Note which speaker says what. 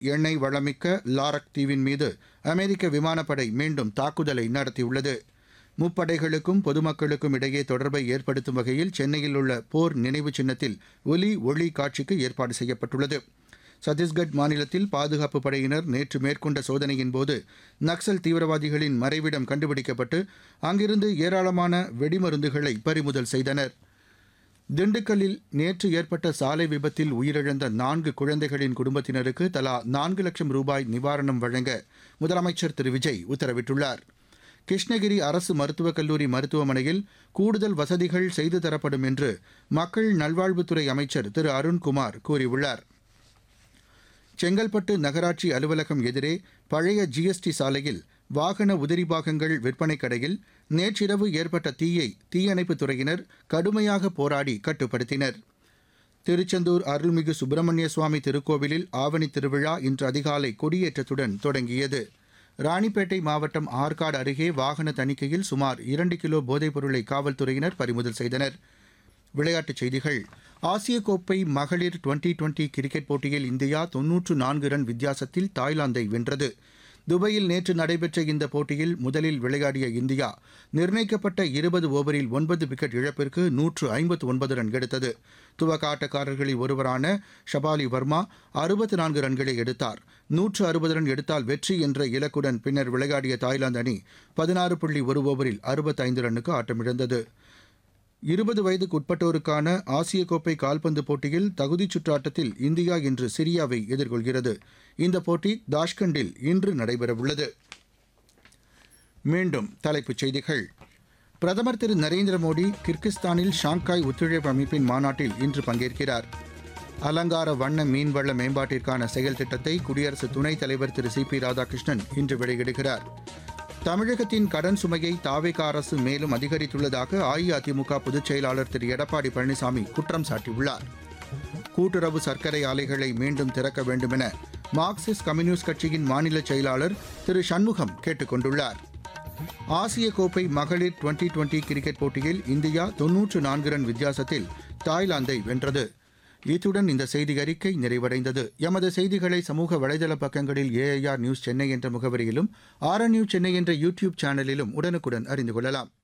Speaker 1: எண்ணெய் வளமிக்க லாரக் தீவின் மீது அமெரிக்க விமானப்படை மீண்டும் தாக்குதலை நடத்தியுள்ளது முப்படைகளுக்கும் பொதுமக்களுக்கும் இடையே தொடர்பை ஏற்படுத்தும் வகையில் சென்னையில் உள்ள போர் நினைவு சின்னத்தில் ஒலி ஒளி காட்சிக்கு ஏற்பாடு செய்யப்பட்டுள்ளது சத்தீஸ்கட் மாநிலத்தில் பாதுகாப்பு படையினர் நேற்று மேற்கொண்ட சோதனையின் போது நக்சல் தீவிரவாதிகளின் மறைவிடம் கண்டுபிடிக்கப்பட்டு அங்கிருந்து ஏராளமான வெடிமருந்துகளை பறிமுதல் செய்தனர் திண்டுக்கல்லில் நேற்று ஏற்பட்ட சாலை விபத்தில் உயிரிழந்த நான்கு குழந்தைகளின் குடும்பத்தினருக்கு தலா நான்கு லட்சம் ரூபாய் நிவாரணம் வழங்க முதலமைச்சர் திரு விஜய் உத்தரவிட்டுள்ளார் கிருஷ்ணகிரி அரசு மருத்துவக் கல்லூரி மருத்துவமனையில் கூடுதல் வசதிகள் செய்து தரப்படும் என்று மக்கள் நல்வாழ்வுத்துறை அமைச்சர் திரு அருண்குமார் கூறியுள்ளார் செங்கல்பட்டு நகராட்சி அலுவலகம் எதிரே பழைய ஜிஎஸ்டி சாலையில் வாகன உதிரி பாகங்கள் விற்பனை கடையில் நேற்றிரவு ஏற்பட்ட தீயை தீயணைப்புத் துறையினர் கடுமையாக போராடி கட்டுப்படுத்தினர் திருச்செந்தூர் அருள்மிகு சுப்பிரமணிய சுவாமி திருக்கோவிலில் ஆவணி திருவிழா இன்று அதிகாலை கொடியேற்றத்துடன் தொடங்கியது ராணிப்பேட்டை மாவட்டம் ஆற்காடு அருகே வாகன தணிக்கையில் சுமார் இரண்டு கிலோ போதைப் பொருளை காவல்துறையினர் பறிமுதல் செய்தனர் விளையாட்டுச் செய்திகள் ஆசிய கோப்பை மகளிர் டுவெண்டி டுவெண்டி கிரிக்கெட் போட்டியில் இந்தியா தொன்னூற்று நான்கு ரன் வித்தியாசத்தில் தாய்லாந்தை வென்றது துபாயில் நேற்று நடைபெற்ற இந்த போட்டியில் முதலில் விளையாடிய இந்தியா நிர்ணயிக்கப்பட்ட இருபது ஓவரில் ஒன்பது விக்கெட் இழப்பிற்கு நூற்று ஐம்பத்து ஒன்பது ரன் எடுத்தது துவக்க ஆட்டக்காரர்களில் ஒருவரான ஷபாலி வர்மா அறுபத்து நான்கு ரன்களை எடுத்தார் நூற்று அறுபது ரன் எடுத்தால் வெற்றி என்ற இலக்குடன் பின்னர் விளையாடிய தாய்லாந்து அணி பதினாறு புள்ளி ஒரு ஓவரில் அறுபத்தைந்து ரன்னுக்கு ஆட்டமிழந்தது இருபது வயதுக்கு உட்பட்டோருக்கான ஆசிய கோப்பை கால்பந்து போட்டியில் தகுதிச் சுற்று ஆட்டத்தில் இந்தியா இன்று சிரியாவை எதிர்கொள்கிறது இந்த போட்டி தாஷ்கண்டில் இன்று நடைபெறவுள்ளது மீண்டும் தலைப்புச் செய்திகள் பிரதமர் திரு நரேந்திர மோடி கிர்கிஸ்தானில் ஷாங்காய் ஒத்துழைப்பு அமைப்பின் மாநாட்டில் இன்று பங்கேற்கிறார் அலங்கார வண்ண மீன்வள மேம்பாட்டிற்கான செயல் திட்டத்தை குடியரசு துணைத் தலைவர் திரு சி பி ராதாகிருஷ்ணன் இன்று வெளியிடுகிறார் தமிழகத்தின் கடன் சுமையை தாவேக அரசு மேலும் அதிகரித்துள்ளதாக அஇஅதிமுக பொதுச் செயலாளர் திரு எடப்பாடி பழனிசாமி குற்றம் சாட்டியுள்ளார் கூட்டுறவு சர்க்கரை ஆலைகளை மீண்டும் திறக்க வேண்டுமென மார்க்சிஸ்ட் கம்யூனிஸ்ட் கட்சியின் மாநில செயலாளர் திரு சண்முகம் கேட்டுக் கொண்டுள்ளார் ஆசிய கோப்பை மகளிர் டுவெண்டி டுவெண்டி கிரிக்கெட் போட்டியில் இந்தியா தொன்னூற்று நான்கு ரன் வித்தியாசத்தில் தாய்லாந்தை வென்றது இத்துடன் இந்த செய்தி அறிக்கை நிறைவடைந்தது எமது செய்திகளை சமூக வலைதள பக்கங்களில் ஏஐஆர் நியூஸ் சென்னை என்ற முகவரியிலும் ஆர் நியூஸ் சென்னை என்ற யூடியூப் சேனலிலும் உடனுக்குடன் அறிந்து கொள்ளலாம்